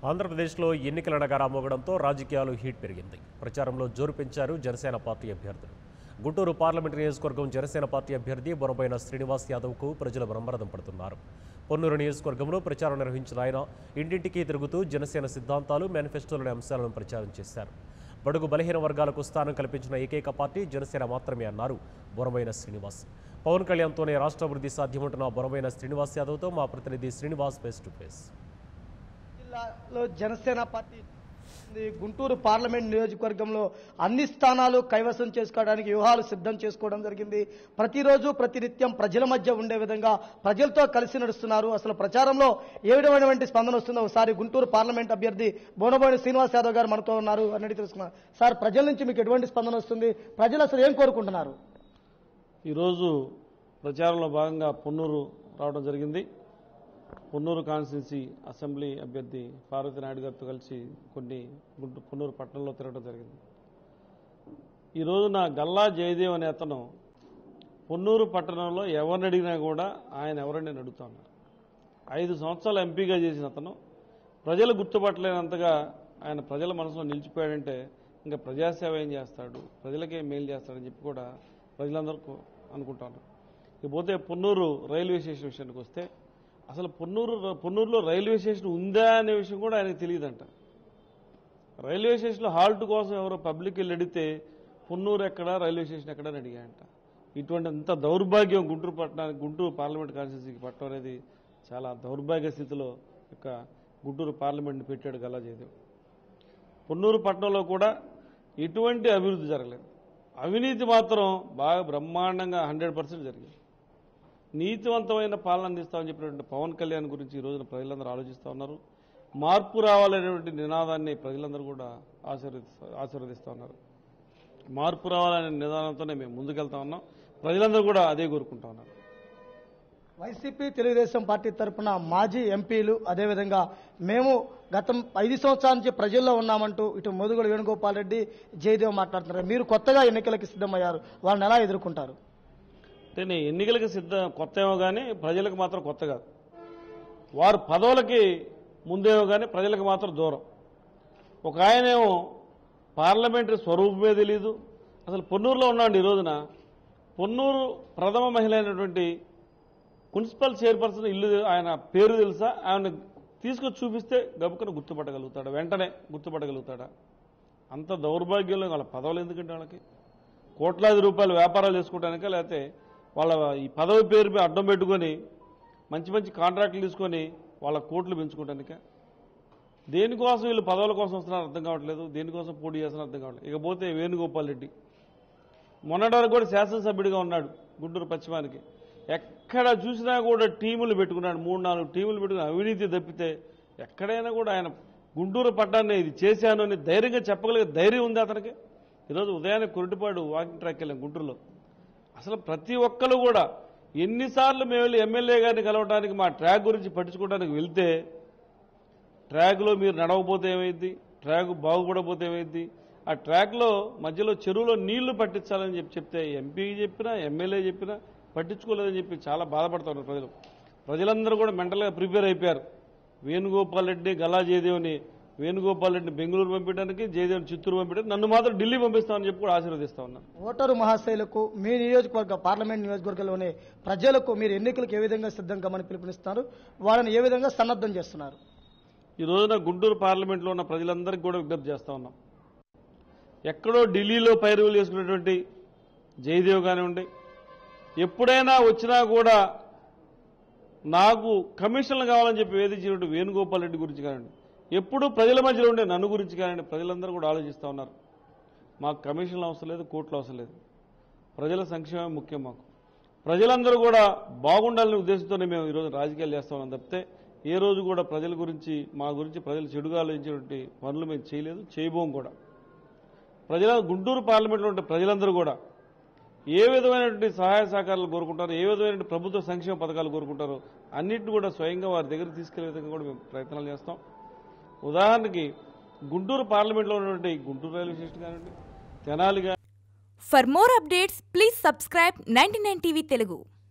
ఆంధ్రప్రదేశ్లో ఎన్నికల నగారా మోగడంతో రాజకీయాలు హీట్ పెరిగింది ప్రచారంలో జోరు పెంచారు జనసేన పార్టీ అభ్యర్థులు గుంటూరు పార్లమెంటు నియోజకవర్గం జనసేన పార్టీ అభ్యర్థి బొరబైన శ్రీనివాస్ యాదవ్కు ప్రజలు బ్రహ్మరథం పడుతున్నారు పొన్నూరు నియోజకవర్గంలో ప్రచారం నిర్వహించిన ఆయన ఇంటింటికి తిరుగుతూ జనసేన సిద్ధాంతాలు మేనిఫెస్టోలోని అంశాలను ప్రచారం చేశారు బడుగు బలహీన వర్గాలకు స్థానం కల్పించిన ఏకైక పార్టీ జనసేన మాత్రమే అన్నారు బొరబైన శ్రీనివాస్ పవన్ కళ్యాణ్తోనే రాష్ట్ర అభివృద్ధి సాధ్యమంటున్న బొరబైన శ్రీనివాస్ యాదవ్తో మా ప్రతినిధి శ్రీనివాస్ ఫేస్ టు ఫేస్ జిల్లాలో జనసేన పార్టీ ఉంది. గుంటూరు పార్లమెంట్ నియోజకవర్గంలో అన్ని స్థానాలు కైవసం చేసుకోవడానికి వ్యూహాలు సిద్ధం చేసుకోవడం జరిగింది ప్రతిరోజు ప్రతినిత్యం ప్రజల మధ్య ఉండే విధంగా ప్రజలతో కలిసి నడుస్తున్నారు అసలు ప్రచారంలో ఏ విధమైనటువంటి స్పందన వస్తుందో ఒకసారి గుంటూరు పార్లమెంట్ అభ్యర్థి బోనబోయిన శ్రీనివాస్ యాదవ్ గారు మనతో ఉన్నారు అన్నట్టు తెలుసుకున్నారు సార్ ప్రజల నుంచి మీకు ఎటువంటి స్పందన వస్తుంది ప్రజలు అసలు ఏం కోరుకుంటున్నారు ఈరోజు ప్రచారంలో భాగంగా పొన్నూరు రావడం జరిగింది పొన్నూరు కాన్స్టిట్యున్సీ అసెంబ్లీ అభ్యర్థి పార్వతి నాయుడు గారితో కలిసి కొన్ని గుంటూ పొన్నూరు పట్టణంలో తిరగడం జరిగింది ఈ రోజున గల్లా జయదేవ్ అనే అతను పొన్నూరు పట్టణంలో ఎవరిని అడిగినా కూడా ఆయన ఎవరని నేను అడుగుతా ఉన్నా ఐదు సంవత్సరాలు ఎంపీగా చేసిన అతను ప్రజలు గుర్తుపట్టలేనంతగా ఆయన ప్రజల మనసులో నిలిచిపోయాడంటే ఇంకా ప్రజాసేవ ఏం చేస్తాడు ప్రజలకే మేలు చేస్తాడని చెప్పి కూడా ప్రజలందరూ అనుకుంటాను ఇకపోతే పొన్నూరు రైల్వే స్టేషన్ విషయానికి వస్తే అసలు పొన్నూరు పొన్నూరులో రైల్వే స్టేషన్ ఉందా అనే విషయం కూడా ఆయనకు తెలియదంట రైల్వే స్టేషన్లో హాల్ట్ కోసం ఎవరో పబ్లిక్ వెళ్ళి అడిగితే పొన్నూరు ఎక్కడ రైల్వే స్టేషన్ ఎక్కడ అని అడిగాయంట ఇటువంటి అంత దౌర్భాగ్యం గుంటూరు పట్టణానికి గుంటూరు పార్లమెంట్ కాన్స్టిట్యూన్సీకి పట్టడం అనేది చాలా దౌర్భాగ్య స్థితిలో యొక్క గుంటూరు పార్లమెంట్ని పెట్టాడు గల్లా జయదేవ్ పొన్నూరు పట్టణంలో కూడా ఎటువంటి అభివృద్ధి జరగలేదు అవినీతి మాత్రం బాగా బ్రహ్మాండంగా హండ్రెడ్ పర్సెంట్ జరిగింది నీతివంతమైన పాలన అందిస్తామని చెప్పినటువంటి పవన్ కళ్యాణ్ గురించి ఈ రోజున ప్రజలందరూ ఆలోచిస్తూ ఉన్నారు మార్పు రావాలనేటువంటి నినాదాన్ని ప్రజలందరూ కూడా ఆశీర్వదిస్తా ఆశీర్వదిస్తూ ఉన్నారు మార్పు రావాలనే నిదానంతోనే మేము ముందుకెళ్తా ఉన్నాం ప్రజలందరూ కూడా అదే కోరుకుంటా ఉన్నారు వైసీపీ తెలుగుదేశం పార్టీ తరపున మాజీ ఎంపీలు అదేవిధంగా మేము గతం ఐదు సంవత్సరాల నుంచి ప్రజల్లో ఉన్నామంటూ ఇటు మోదుగుల వేణుగోపాల్ రెడ్డి జయదేవ్ మాట్లాడుతున్నారు మీరు కొత్తగా ఎన్నికలకు సిద్ధమయ్యారు వాళ్ళని ఎలా ఎదుర్కొంటారు అంటే నేను ఎన్నికలకు సిద్ధ కొత్త ఏమో కానీ ప్రజలకు మాత్రం కొత్త కాదు వారు పదవులకి ముందేమో కానీ ప్రజలకు మాత్రం దూరం ఒక ఆయనేమో పార్లమెంటరీ స్వరూపమే తెలీదు అసలు పొన్నూరులో ఉన్నాడు ఈ రోజున పొన్నూరు ప్రథమ మహిళ అయినటువంటి మున్సిపల్ చైర్పర్సన్ ఇల్లు ఆయన పేరు తెలుసా ఆయన తీసుకొచ్చి చూపిస్తే గబుక్కన గుర్తుపట్టగలుగుతాడా వెంటనే గుర్తుపట్టగలుగుతాడా అంత దౌర్భాగ్యంలో వాళ్ళ పదవులు ఎందుకంటే వాళ్ళకి కోట్లాది రూపాయలు వ్యాపారాలు చేసుకోవడానిక లేకపోతే వాళ్ళ ఈ పదవి పేరు మీద అడ్డం పెట్టుకొని మంచి మంచి కాంట్రాక్టులు తీసుకొని వాళ్ళ కోట్లు పెంచుకోవడానిక దేనికోసం వీళ్ళు పదవుల కోసం వస్తున్నారో అర్థం కావట్లేదు దేనికోసం పోటీ చేస్తున్నారో అర్థం కావట్లేదు ఇకపోతే వేణుగోపాల్ రెడ్డి మొన్నటి వరకు కూడా శాసనసభ్యుడిగా ఉన్నాడు గుంటూరు పశ్చిమానికి ఎక్కడ చూసినా కూడా టీములు పెట్టుకున్నాడు మూడు నాలుగు టీములు పెట్టుకుని అవినీతి తప్పితే ఎక్కడైనా కూడా ఆయన గుంటూరు పట్టాన్ని ఇది చేశాను అని ధైర్యంగా చెప్పగలిగే ధైర్యం ఉంది అతనికి ఈరోజు ఉదయాన్నే కురిటిపాడు వాకింగ్ ట్రాక్ వెళ్ళాం గుంటూరులో అసలు ప్రతి ఒక్కరు కూడా ఎన్నిసార్లు మేము వెళ్ళి ఎమ్మెల్యే గారిని కలవడానికి మా ట్రాక్ గురించి పట్టించుకోవడానికి వెళ్తే ట్రాక్లో మీరు నడవకపోతే ఏమైంది ట్రాక్ బాగుపడకపోతే ఏమైంది ఆ ట్రాక్లో మధ్యలో చెరువులో నీళ్లు పట్టించాలని చెప్పి చెప్తే ఎంపీకి చెప్పినా ఎమ్మెల్యే చెప్పినా పట్టించుకోలేదని చెప్పి చాలా బాధపడుతున్నారు ప్రజలు ప్రజలందరూ కూడా మెంటల్గా ప్రిపేర్ అయిపోయారు వేణుగోపాల్ రెడ్డి గల్లా జయదేవ్ని వేణుగోపాల్ రెడ్డిని బెంగళూరు పంపించడానికి జయదేవ్ని చిత్తూరు పంపించడానికి నన్ను మాత్రం ఢిల్లీ పంపిస్తామని చెప్పి కూడా ఆశీర్వదిస్తా ఉన్నాను ఓటరు మహాశైలకు మీ నియోజకవర్గ పార్లమెంట్ నియోజకవర్గంలోని ప్రజలకు మీరు ఎన్నికలకు ఏ విధంగా సిద్ధం కమ్మని పిలుపునిస్తున్నారు వాళ్ళని ఏ విధంగా సన్నద్ధం చేస్తున్నారు ఈ రోజున గుంటూరు పార్లమెంట్లో ఉన్న ప్రజలందరికీ కూడా విజ్ఞప్తి చేస్తా ఉన్నాం ఎక్కడో ఢిల్లీలో పైరువులు చేసుకున్నటువంటి జయదేవ్ కానివ్వండి ఎప్పుడైనా వచ్చినా కూడా నాకు కమిషన్లు కావాలని చెప్పి వేధించినటువంటి వేణుగోపాల్ రెడ్డి గురించి కానివ్వండి ఎప్పుడు ప్రజల మధ్యలో ఉండే నన్ను గురించి కానివ్వండి ప్రజలందరూ కూడా ఆలోచిస్తూ ఉన్నారు మాకు కమిషన్లు అవసరం లేదు కోట్లు అవసరం లేదు ప్రజల సంక్షేమం ముఖ్యం మాకు ప్రజలందరూ కూడా బాగుండాలనే ఉద్దేశంతోనే మేము ఈరోజు రాజకీయాలు చేస్తా ఉన్నాం తప్పితే ఏ రోజు కూడా ప్రజల గురించి మా గురించి ప్రజలు చెడుగా ఆలోచించేటువంటి పనులు మేము చేయలేదు చేయబోం కూడా ప్రజల గుంటూరు పార్లమెంట్లో ఉండే ప్రజలందరూ కూడా ఏ విధమైనటువంటి సహాయ సహకారాలు కోరుకుంటారు ఏ విధమైనటువంటి ప్రభుత్వ సంక్షేమ పథకాలు కోరుకుంటారో అన్నింటిని కూడా స్వయంగా వారి దగ్గరికి తీసుకెళ్లే విధంగా కూడా మేము ప్రయత్నాలు చేస్తాం ఉదాహరణకి గుంటూరు పార్లమెంట్లో ఉన్నటువంటి గుంటూరు రైల్వే స్టేషన్ కానివ్వండి Tenali For more updates, please subscribe 99 TV Telugu.